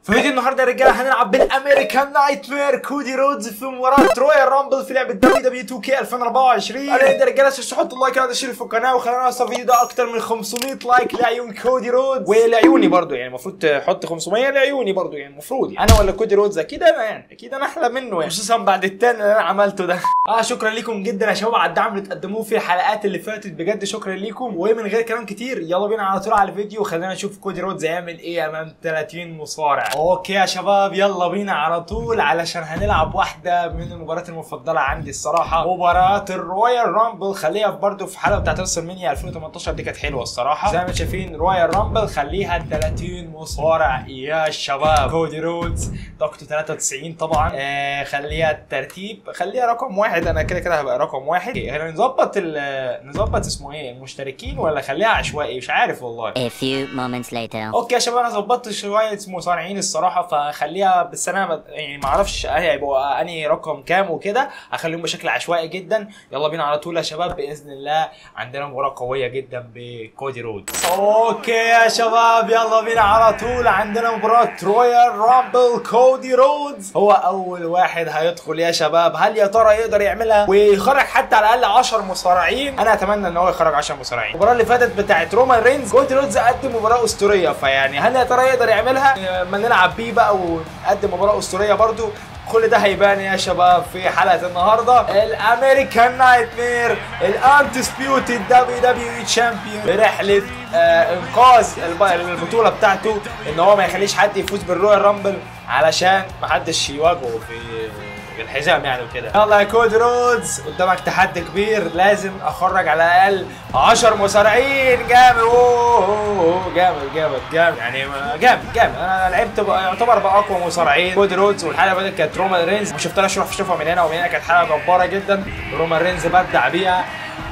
في فيديو النهارده يا رجاله هنلعب بالامريكان نايت مير كودي رودز في مباراه رويال رامبل في لعبه دبليو دبليو 2 كي 2024 انا يا رجاله تحطوا اللايك على الشير في القناه وخلينا نوصل الفيديو ده اكتر من 500 لايك لعيون كودي رودز ولعيوني برضو يعني المفروض تحط 500 لعيوني برضو يعني المفروض يعني انا ولا كودي رودز اكيد انا يعني اكيد انا احلى منه يعني خصوصا بعد التاني اللي انا عملته ده اه شكرا لكم جدا يا شباب على الدعم اللي تقدموه في الحلقات اللي فاتت بجد شكرا لكم ومن غير كلام كتير يلا بينا على طول على الفيديو وخلينا نشوف كودي رودز هيعمل ايه امام 30 مصارع اوكي يا شباب يلا بينا على طول علشان هنلعب واحده من المباريات المفضله عندي الصراحه مباراه الرويال رامبل خليها برضو في حلقه بتاعت راس المنيا 2018 دي كانت حلوه الصراحه زي ما شايفين رويال رامبل خليها 30 مصارع يا شباب كودي رودز طاقته 93 طبعا آه خليها الترتيب خليها رقم واحد انا كده كده هبقى رقم واحد هل نظبط ال- نظبط اسمه ايه المشتركين ولا خليها عشوائي مش عارف والله A few moments later. اوكي يا شباب انا ظبطت شويه مصارعين الصراحه فخليها بس انا ما- يعني ما اعرفش هيبقوا انهي رقم كام وكده هخليهم بشكل عشوائي جدا يلا بينا على طول يا شباب باذن الله عندنا مباراه قويه جدا بكودي رود اوكي يا شباب يلا بينا على طول عندنا مباراه رويال رامبل كودي رودز هو اول واحد هيدخل يا شباب هل يا ترى يقدر يعملها ويخرج حتى على الاقل 10 مصارعين انا اتمنى ان هو يخرج 10 مصارعين المباراه اللي فاتت بتاعت رومان رينز كودي رودز قدم مباراه اسطوريه فيعني هل يا ترى يقدر يعملها لما نلعب بيه بقى ونقدم مباراه اسطوريه برضو كل ده هيبان يا شباب في حلقه النهارده الامريكان نايت مير الانتسبيوتد دبليو دبليو اي تشامبيون برحله آه انقاذ الب- البطوله بتاعته ان هو ما يخليش حد يفوز بالرويال رامبل علشان ما حدش يواجهه في بالحزام يعني وكده يلا يا كود رودز قدامك تحدي كبير لازم اخرج على الاقل 10 مصارعين جامد أوه، أوه، أوه، جامد جامد جامد يعني جامد جامد انا لعبت بقى- يعتبر باقوى مصارعين كود رودز والحلقه اللي فاتت كانت رومان رينز مش شفتها اشوف اشوفها من هنا ومن هنا كانت حلقه جباره جدا رومان رينز بدع بيها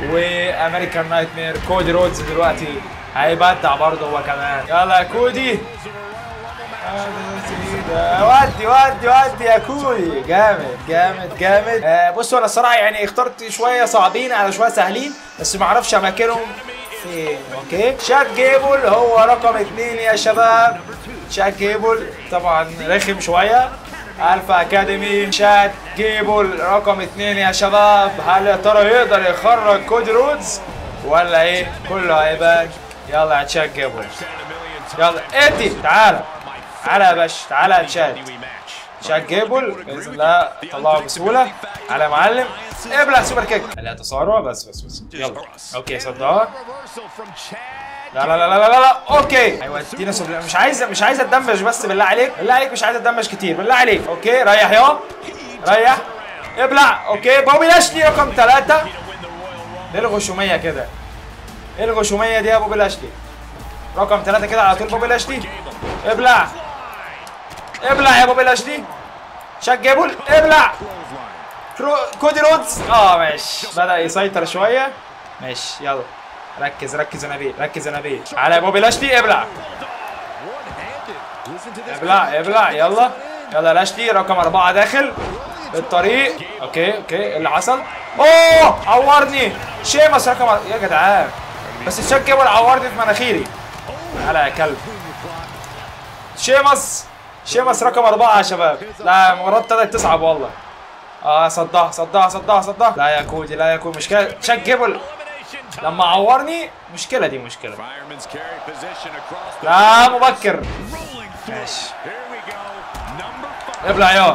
وامريكان نايت مير كودي رودز دلوقتي هيبدع برضه هو كمان يلا يا كودي ودي ودي ودي يا كوري جامد جامد جامد آه بصوا انا الصراحه يعني اخترت شويه صعبين على شويه سهلين بس ما اعرفش اماكنهم فين اوكي شاك جيبل هو رقم اثنين يا شباب شاك جيبل طبعا رخم شويه الفا اكاديمي شات جيبل رقم اثنين يا شباب هل يا ترى يقدر يخرج كودي رودز ولا ايه كله هيبان يلا يا شات جيبل يلا ادي تعالى تعالى يا باشا تعالى يا تشاد تشاد جيبل باذن الله طلعه بسهوله على يا معلم ابلع سوبر كيك عليها تسارع بس بس بس يلا اوكي صدها لا لا لا لا لا لا اوكي ايوه ادينا سوبر مش عايز مش عايز اتدمج بس بالله عليك بالله عليك مش عايز اتدمج كتير بالله عليك اوكي ريح يا ريح ابلع اوكي بوبي لاشلي رقم ثلاثة ايه الغشومية كده ايه الغشومية دي يا بوبي لاشلي رقم ثلاثة كده على طول بوبي لاشلي ابلع ابلع يا بوبي لاشلي شاك جيبل ابلع كرو... كودي رودز اه ماشي بدأ يسيطر شوية ماشي يلا ركز ركز يا نبيل ركز يا نبيل على يا بوبي لاشلي ابلع ابلع ابلع يلا يلا لاشلي رقم أربعة داخل الطريق اوكي اوكي إيه اللي حصل اوه عورني شيمس رقم أر- يا جدعان بس الشاك جيبل عورني في مناخيري تعالى يا كلب شيمس شيمس رقم أربعة يا شباب لا المباراة ابتدت تصعب والله اه صدها صدها صدها صدها لا يا كودي لا يا كودي مشكلة شاك جيبل لما عورني مشكلة دي مشكلة Fireman's carry position across the لا مبكر rolling through. ماشي Here we go. Number five. ابلع يا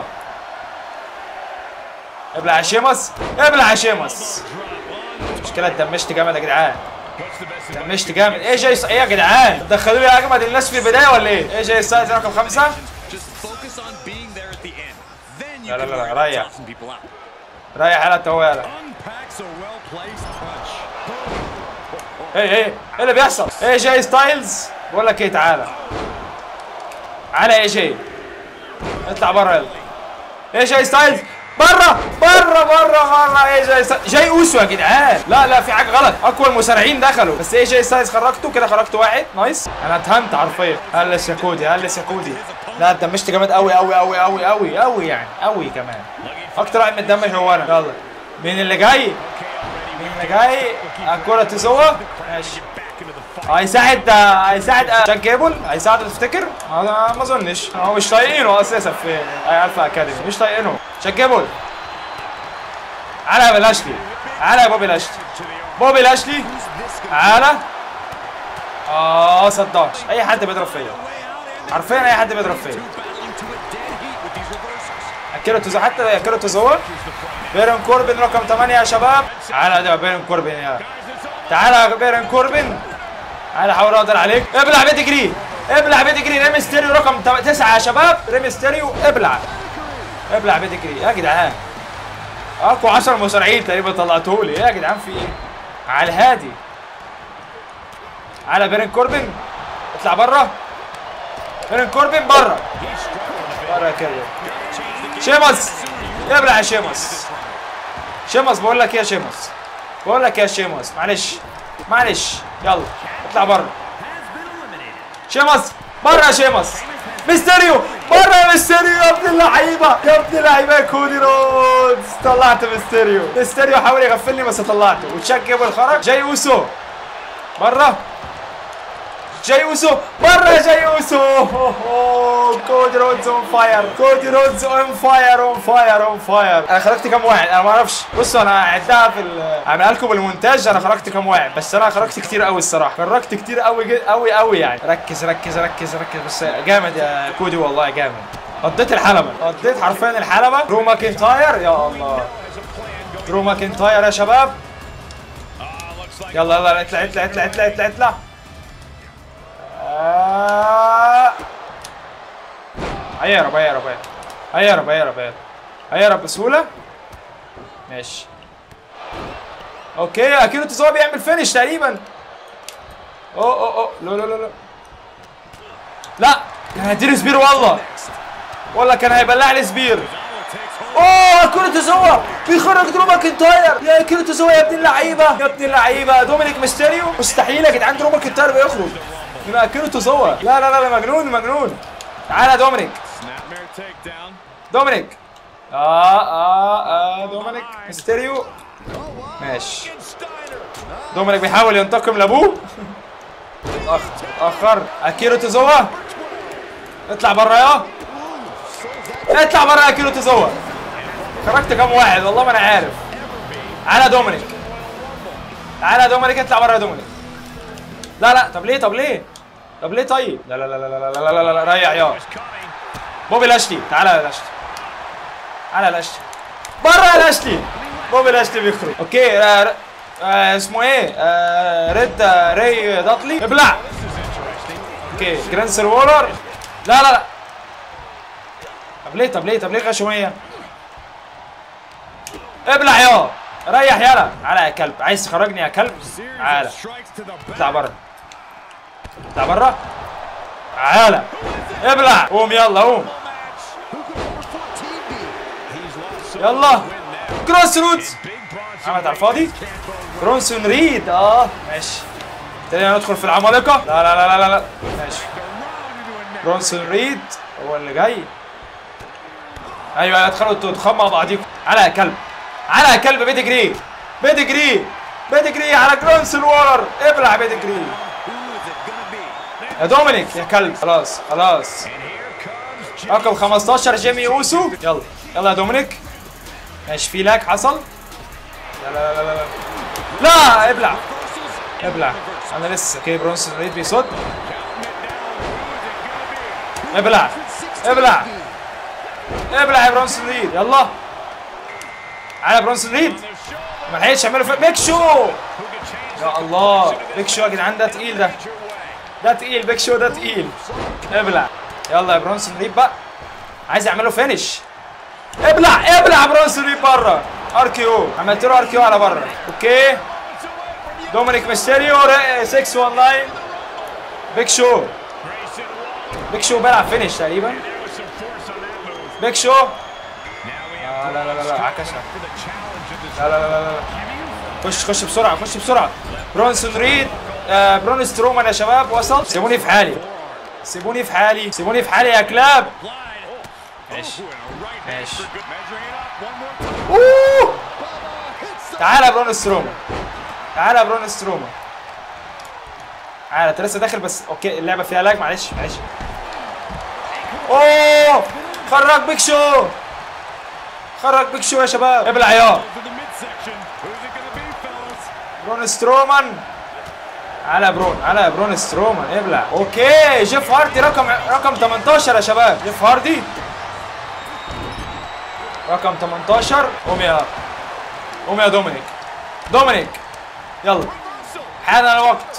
ابلع يا شيمس ابلع يا شيمس مشكلة اتدمشت جامد يا جدعان Puts the best of دمشت جامد ايه جاي ايه يا جدعان دخلوا لي اجمد الناس في البداية ولا ايه ايه جاي ستايلز رقم خمسة Just focus on being there at the end. Then you لا لا can لا worry لا about ريح tossing people out. ريح يلا تو يلا Unpacks a well-placed punch. ايه ايه ايه اللي بيحصل؟ ايه جاي ستايلز؟ بقول لك ايه تعالى تعالى ايه جاي اطلع بره يلا ايه جاي ستايلز؟ بره بره بره بره ايه جاي ستايلز جاي اوسو يا جدعان لا لا في حاجه غلط اقوى المصارعين دخلوا بس ايه جاي ستايلز خرجته كده خرجت واحد نايس انا اتهمت حرفيا هلس يا كودي هلس يا كودي لا اتدمجت جامد قوي قوي قوي قوي قوي قوي يعني قوي كمان اكتر واحد متدمج هو انا يلا مين اللي جاي؟ مين اللي جاي؟ الكرة تسوى ماشي Back into the fight. هيساعد هيساعد جاك جيبل هيساعده تفتكر؟ ما ما اظنش هو مش طايقينه اساسا في الفا اكاديمي مش طايقينه جاك جيبل على يا لاشلي على يا بوبي لاشلي بوبي لاشلي على اه صداش اي حد بيضرب فيا حرفيا اي حد بيضرب فيا Battling to a dead heat with these reversals. اكيرو توزو حتى اكيرو توزو بيرن كوربن رقم 8 يا شباب تعالى ده بيرن كوربن يا تعالى يا بيرن كوربن تعالى حاول اقدر عليك ابلع بيدجري ابلع بيدجري ريمي ستيريو رقم 9 يا شباب ريمي ستيريو ابلع ابلع بيدجري يا جدعان اقوى 10 مصارعين تقريبا طلعته لي يا جدعان في ايه على الهادي على بيرن كوربن اطلع بره بيرن كوربن بره بره كده شيمس ابلع يا شيمس شيمس بقول لك ايه يا شيمس بقول لك إيه يا شيمس معلش معلش يلا اطلع بره شيمس بره يا شيمس ميستيريو بره يا ميستيريو يا ابن اللعيبه يا ابن اللعيبه يا كودي رودز طلعت ميستيريو ميستيريو حاول يغفلني بس طلعته وتشاك جيبل خرج جاي اوسو بره جاي اوسو بره يا جاي اوسو أوه، أوه، كودي رودز اون فاير كودي رودز اون فاير اون فاير اون فاير انا خرجت كام واحد انا ما اعرفش بصوا انا هعدها في ال- هعملها لكم بالمونتاج انا خرجت كام واحد بس انا خرجت كتير قوي الصراحه خرجت كتير قوي جد- قوي قوي يعني ركز ركز ركز ركز بس جامد يا كودي والله جامد قضيت الحلبه قضيت حرفيا الحلبه درو ماكنتاير يا الله درو ماكنتاير يا شباب Ah, looks like يلا يلا اطلع اطلع اطلع اطلع اطلع اطلع آه. هيا يا رب هيا يا رب هيا. هيا يا رب هيا يا رب هيا. هيا يا رب بسهولة ماشي اوكي اكيد تزوى بيعمل فينش تقريبا اوه اوه اوه لا لا لا لا لا كان هيديني سبير والله والله كان هيبلع لي سبير اوه كرة تزوى بيخرج درو ماكنتاير يا كرة تزوى يا ابن اللعيبة يا ابن اللعيبة دومينيك ميستيريو مستحيل يا جدعان درو ماكنتاير بيخرج من كرة تزوى لا لا لا لا مجنون مجنون تعالى يا دومينيك snapmare takedown. دومينيك اه اه اه دومينيك ميستيريو ماشي Steiner. دومينيك بيحاول ينتقم لابوه اتأخر اتأخر اكيرو تزوى اطلع بره يا اطلع بره يا اكيرو تزوى خرجت كام واحد والله ما انا عارف تعالى دومينيك تعالى دومينيك اطلع بره يا دومينيك لا لا طب ليه طب ليه طب ليه طيب لا لا لا لا لا لا لا لا لا ريح يا Coming. بوبي لاشلي تعالى يا لاشلي تعالى يا لاشلي بره يا لاشلي بوبي لاشلي بيخرج اوكي آه ر- آه اسمه ايه آه ريد آه ري داتلي ابلع اوكي جرانسر وولر لا لا لا طب ليه طب ليه طب ليه غشوميه ابلع يا ريح يلا تعالى يا كلب عايز تخرجني يا كلب Series تعالى of strikes to the اطلع back. بره اطلع بره تعالى ابلع قوم يلا قوم He's lost some يلا win now. كروس رودز Big Bronson عملت على Reed الفاضي can't go برونسون ريد اه ماشي ابتدينا ندخل في العمالقه لا لا لا لا لا, لا. ماشي around into a neck. برونسون ريد هو اللي جاي ايوه ادخلوا تضخموا مع بعضيكم على يا كلب على يا كلب بيدجري بيدجري بيدجري على جرونسون وولر ابلع بيدجري Who is it gonna be? يا دومينيك يا كلب خلاص خلاص And here comes Jimmy. رقم 15 جيمي اوسو يلا يلا يا دومينيك ماشي في لاك حصل لا لا لا لا لا لا ابلع ابلع انا لسه اوكي برونسون ريد بيصد ابلع ابلع ابلع يا برونسون ريد يلا على برونسون ريد ما لحقتش يعملوا فيه بيك شو يا الله بيك شو يا جدعان ده تقيل ده ده تقيل بيك شو ده تقيل ابلع يلا يا برونسون ريد بقى عايز يعملوا فينش ابلع ابلع برونسون ريد بره ار كيو عملت له ار كيو على بره اوكي دومينيك ميستيريو 619 بيك شو بيك شو بيلعب فينش تقريبا There was some force on that move. بيك شو Now we have لا لا لا لا لا عكسها for the challenge of this. لا لا لا لا لا خش خش بسرعه خش بسرعه برونسون ريد آه برون سترومان يا شباب وصل سيبوني في حالي سيبوني في حالي سيبوني في حالي يا كلاب Glide. Oh, ماشي and a right hand ماشي for good measuring it up. One more time. اوه تعالى يا برون سترومان تعالى يا برون سترومان تعالى انت لسه داخل بس اوكي اللعبه فيها لاج معلش معلش اوه خرج بيك شو خرج بيك شو يا شباب ابلع يا To the midsection. Who's it going to be, fellas? برون سترومان على برون على برون سترومان ابلع اوكي جيف هاردي رقم رقم 18 يا شباب جيف هاردي رقم 18 قوم يا قوم يا دومينيك دومينيك يلا حان الوقت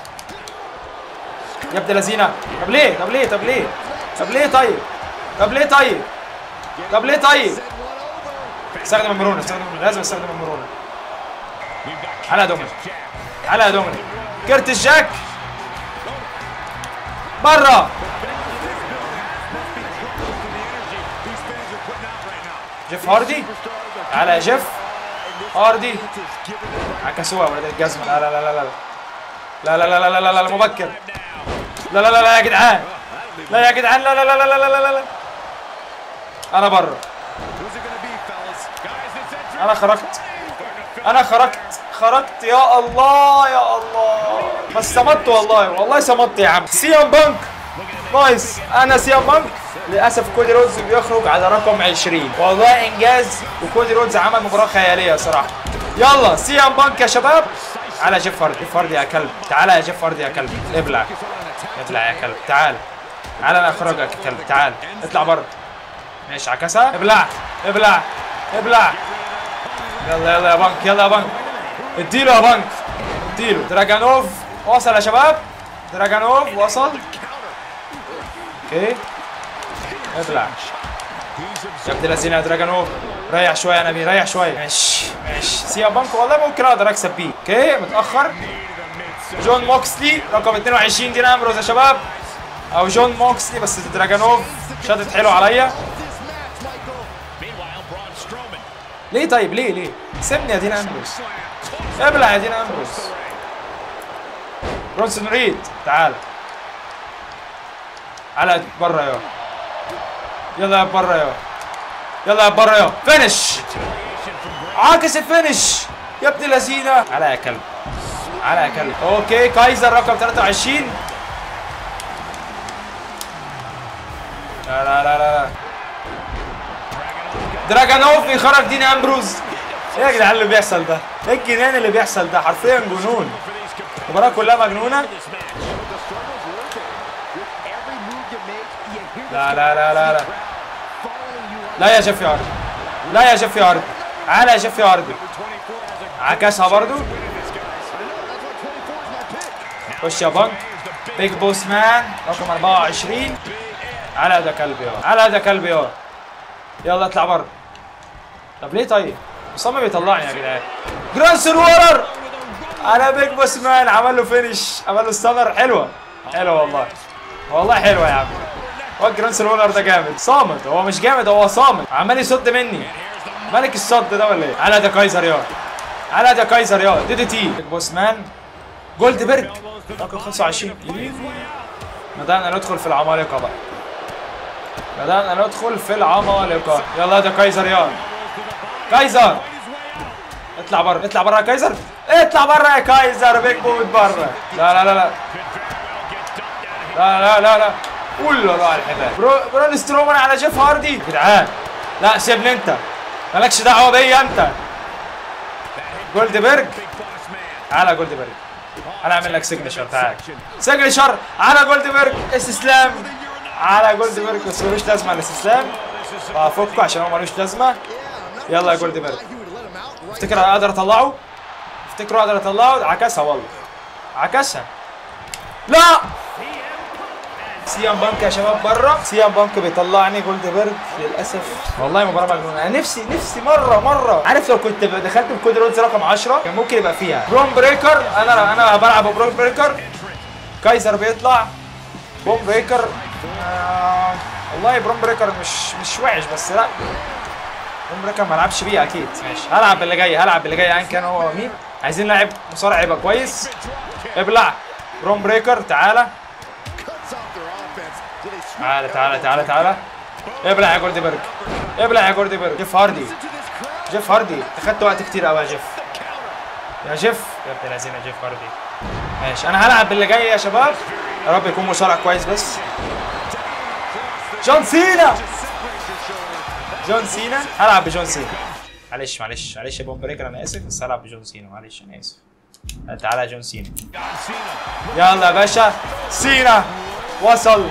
يا ابن اللذينه طب ليه طب ليه طب ليه طب ليه طيب طب ليه طيب طب ليه طيب استخدم المرونه استخدم المرونة. لازم استخدم المرونه We've got على يا دومينيك Jack. على يا دومينيك كرت الجاك برا These fans are putting out right now. جيف هاردي تعالى يا جيف هاردي عكسوها ولاد الجزمه لا لا لا لا لا لا لا لا لا لا لا لا مبكر لا لا لا لا يا جدعان لا يا جدعان لا لا لا لا لا لا لا لا انا بره Who's it going to be, fellas? Guys, this entrance. انا خرجت انا خرجت خرجت يا الله يا الله بس صمت والله والله صمت يا عم سي ام بانك نايس انا سي ام بانك للاسف كودي رودز بيخرج على رقم 20 والله انجاز وكودي رودز عمل مباراه خياليه صراحه يلا سي ام بانك يا شباب على جيف هاردي جيف هاردي يا كلب تعالى يا جيف هاردي يا كلب ابلع ابلع يا كلب تعال تعال انا اخرجك يا كلب تعال اطلع بره ماشي عكسها ابلع ابلع ابلع يلا يلا يا بنك يلا يا بنك اديله يا بنك اديله دراجانوف وصل يا شباب دراجانوف وصل اوكي ابلع يا ابن الذين يا دراجانوف ريح شويه يا نبي ريح شويه ماشي ماشي سيا بنك والله ممكن اقدر اكسب بيه اوكي متاخر جون موكسلي رقم 22 دي نمرز يا شباب او جون موكسلي بس دراجانوف شدت حلو عليا Meanwhile, Braun Strowman. ليه طيب ليه ليه سيبني يا دين امبروس ابلع يا دين امبروس برونسون ريد تعال على بره يا يلا يا بره يا يلا يا بره يا فينش عاكس الفينش يا ابن اللذينه على يا كلب على يا كلب اوكي كايزر رقم 23 لا لا لا لا دراجانوف يخرج دين امبروز ايه يا جدعان اللي بيحصل ده؟ ايه الجنان اللي بيحصل ده؟ حرفيا جنون المباراة كلها مجنونة لا لا لا لا لا لا يا جيف يارد لا يا جيف يارد تعالى يا جيف يارد عكسها برضو خش يا بنك بيج بوس مان رقم 24 على ده كلب يا على ده كلب يا يلا اطلع بره طب ليه طيب؟ مصمم يطلعني يا جدعان جرانسون وورر على بيج بوس مان عمل له فينش عمل له ستانر حلوه حلوه والله والله حلوه يا عم هو جرانسون وورر ده جامد صامت هو مش جامد هو صامت عمال يصد مني ملك الصد ده ولا ايه؟ على ده كايزر يا على ده كايزر يا دي دي تي بيج بوس مان جولد بيرج رقم 25 بدأنا ندخل في العمالقه بقى بدأنا ندخل في العمالقة يلا ده كايزر يا كايزر اطلع بره اطلع بره يا كايزر اطلع بره يا كايزر بيج بوت بره لا لا لا لا لا لا لا لا قول له لا الحبال برو برون سترومان على جيف هاردي يا جدعان لا سيبني انت مالكش دعوه بيا انت جولدبرج تعالى جولدبرج انا اعمل لك سيجنشر تعال سيجنشر على جولدبرج استسلام على جولدبرج بس ملوش لازمه الاستسلام فافكه عشان هو ملوش لازمه يلا يا جولدبرج افتكر اقدر اطلعه افتكروا اقدر اطلعه عكسها والله عكسها لا سي ام بانك يا شباب بره سي ام بانك بيطلعني جولدبرج للاسف والله مباراه مجنونه انا نفسي نفسي مره مره عارف لو كنت دخلت بكود رودز رقم 10 كان ممكن يبقى فيها برون بريكر انا انا بلعب برون بريكر كايزر بيطلع بوم بريكر آه والله برون بريكر مش مش وحش بس لا برون بريكر ما العبش بيه اكيد ماشي هلعب باللي جاي هلعب باللي جاي ايا كان هو مين عايزين لاعب مصارع يبقى كويس ابلع برون بريكر تعالى تعالى تعالى تعالى تعالى ابلع يا جولدبرج ابلع يا جولدبرج جيف هاردي جيف هاردي انت خدت وقت كتير قوي يا جيف يا جيف يا ابن الذين يا جيف هاردي ماشي انا هلعب باللي جاي يا شباب يا رب يكون مصارع كويس بس جون سينا جون سينا هلعب بجون سينا معلش معلش معلش يا بوم بريكر انا اسف بس هلعب بجون سينا معلش انا اسف تعالى يا جون سينا يلا يا باشا سينا وصل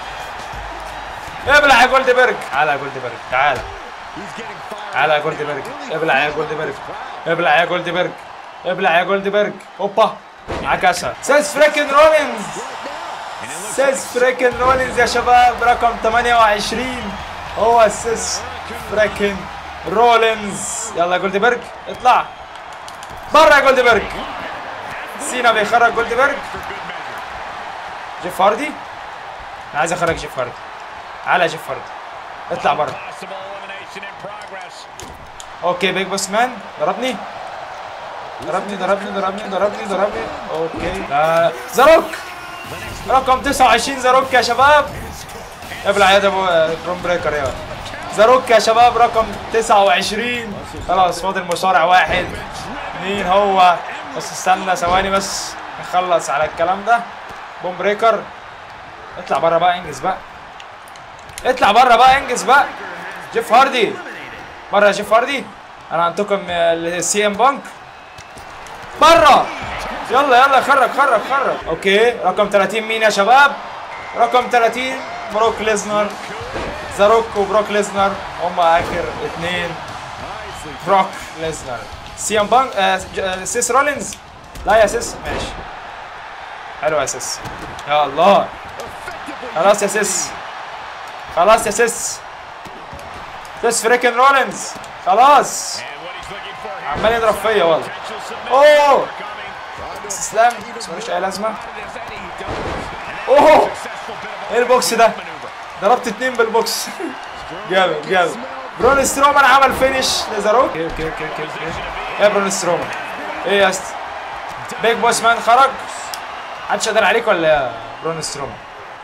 ابلع يا جولدبرج تعالى يا جولدبرج تعالى تعالى يا جولدبرج ابلع يا جولدبرج ابلع يا جولدبرج ابلع يا جولدبرج اوبا عكسها سيس فريكن رولينز سيس فريكن رولينز يا شباب رقم 28 هو سيس فريكن رولينز يلا يا جولدبرج اطلع بره يا جولدبرج سينا بيخرج جولدبرج جيف هاردي انا عايز اخرج جيف هاردي تعالى يا جيف هاردي اطلع بره Possible elimination in progress. اوكي بيج بوس مان ضربني ضربني ضربني ضربني ضربني ضربني اوكي لا زاروك رقم 29 زاروك يا شباب ابلع يا ابو بروم بريكر يا زاروك يا شباب رقم 29 خلاص فاضل مصارع واحد مين هو بس استنى ثواني بس نخلص على الكلام ده بوم بريكر اطلع بره بقى انجز بقى اطلع بره بقى انجز بقى جيف هاردي بره يا جيف هاردي انا هنتقم السي ام بانك بره يلا يلا خرج خرج خرج اوكي رقم 30 مين يا شباب رقم 30 بروك ليزنر زاروك وبروك ليزنر هم اخر اثنين بروك ليزنر سي ام بانك آه ج- آه سيس رولينز لا يا سيس ماشي حلو يا سيس يا الله خلاص يا سيس خلاص يا سيس سيس فريكن رولينز خلاص And what he's looking for here. عمال يضرب فيا والله Potential submission اوه coming. استسلام بس ملوش اي لازمه Is that he does. اوه Successful bit of a ايه البوكس ده maneuver. ضربت اتنين بالبوكس جامد جامد برون سترومان عمل فينش لزاروك اوكي اوكي اوكي اوكي اوكي يا برون سترومان ايه يا اسطى بيج بوس مان خرج محدش قدر عليك ولا يا برون سترومان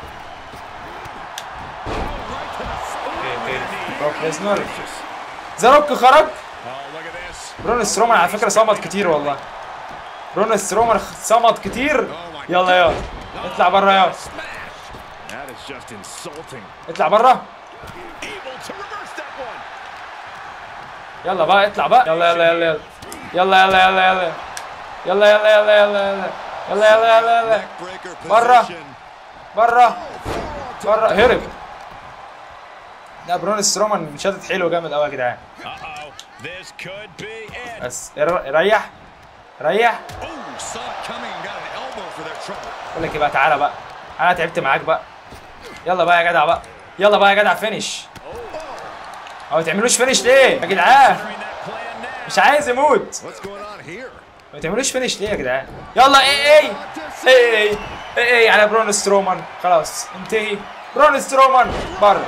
اوكي اوكي بروك ليزنر زاروك خرج Oh, look at this. برون سترومان على فكره صمت كتير والله برون سترومان صمت كتير يلا يا اطلع بره يا That is just insulting. اطلع بره Able to reverse that one. يلا بقى اطلع بقى يلا يلا يلا يلا يلا يلا يلا يلا يلا يلا يلا يلا يلا يلا يلا يلا بره بره بره هرب لا برون سترومان شدت حلو جامد قوي يا جدعان Uh-oh. This could be it. بس ر- ريح ريح Ooh, saw it coming and got an elbow for their trouble. بقول لك ايه بقى تعالى بقى انا تعبت معاك بقى يلا بقى يا جدع بقى يلا بقى يا جدع فينش هو ما تعملوش فينش ليه يا جدعان During that plan now. مش عايز يموت What's going on here? ما تعملوش فينش ليه يا جدعان يلا اي اي اي اي اي اي على برون سترومان خلاص انتهي برون سترومان بره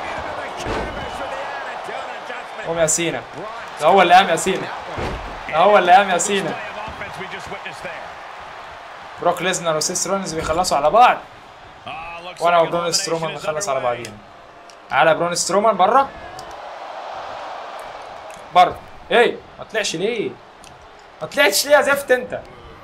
قوم يا سينا ده هو اللي قام يا سينا ده هو اللي قام يا سينا Display of offense we just witnessed there. بروك ليزنر وسيس رولينز بيخلصوا على بعض Ah, looks وانا like an وبرون elimination سترومان is نخلص على underway. بعضينا على برون سترومان بره بره ايه ما طلعش ليه ما طلعتش ليه يا زفت انت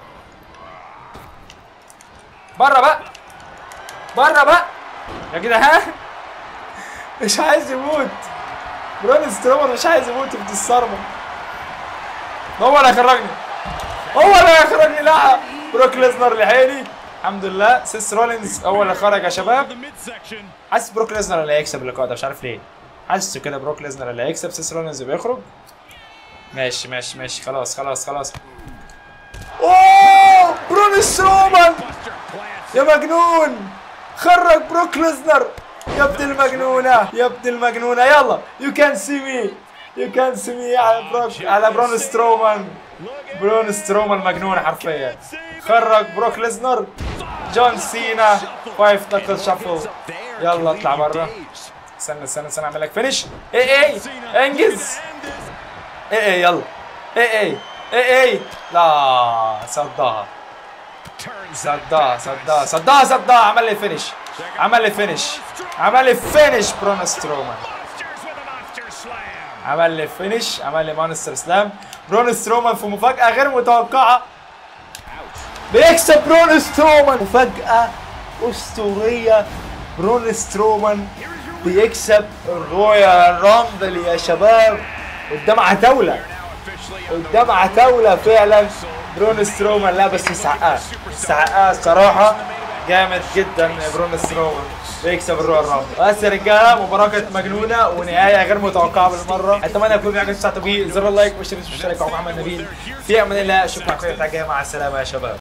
بره بقى بره بقى يا جدعان مش عايز يموت برون سترومان مش عايز يموت في الصرمه هو اللي هيخرجني هو اللي هيخرجني لا بروك ليزنر لحقني الحمد لله سيس رولينز هو اللي خرج يا شباب The midsection. حاسس بروك ليزنر اللي هيكسب اللقاء ده مش عارف ليه حاسس كده بروك ليزنر اللي هيكسب سيس رولينز بيخرج ماشي ماشي ماشي خلاص خلاص خلاص اوه برون سترومان Buster plants. يا مجنون خرج بروك ليزنر يا ابن المجنونة يا ابن المجنونة يلا يو كان سي مي يو كان سي مي على بروك على برون سترومان Look at برون سترومان مجنون حرفيا خرج بروك ليزنر جون سينا فايف نكل شافل يلا اطلع بره استنى استنى استنى اعمل لك فينش ايه ايه انجز ايه ايه يلا ايه ايه ايه ايه لا صدها turns صدها صدها صدها صدها عمل لي فينش عمل لي فينش عمل لي فينش برون سترومان Monsters with a monster slam. عمل لي فينش عمل لي مانستر سلام برون سترومان في مفاجأة غير متوقعة بيكسب برون سترومان مفاجأة أسطورية برون سترومان بيكسب الرويال رامبل يا شباب قدام عتاولة قدام عتاولة فعلا برون سترومان لا بس يسعقها يسعقها الصراحة جامد جدا برون سترومان بيكسب الرويال رامبل بس يا رجاله مباراه كانت مجنونه ونهايه غير متوقعه بالمره اتمنى يكون في حاجه تستمتعوا بيه زر اللايك والاشتراك في الشركه ومحمد نبيل في امان الله اشوفكم على خير مع السلامه يا شباب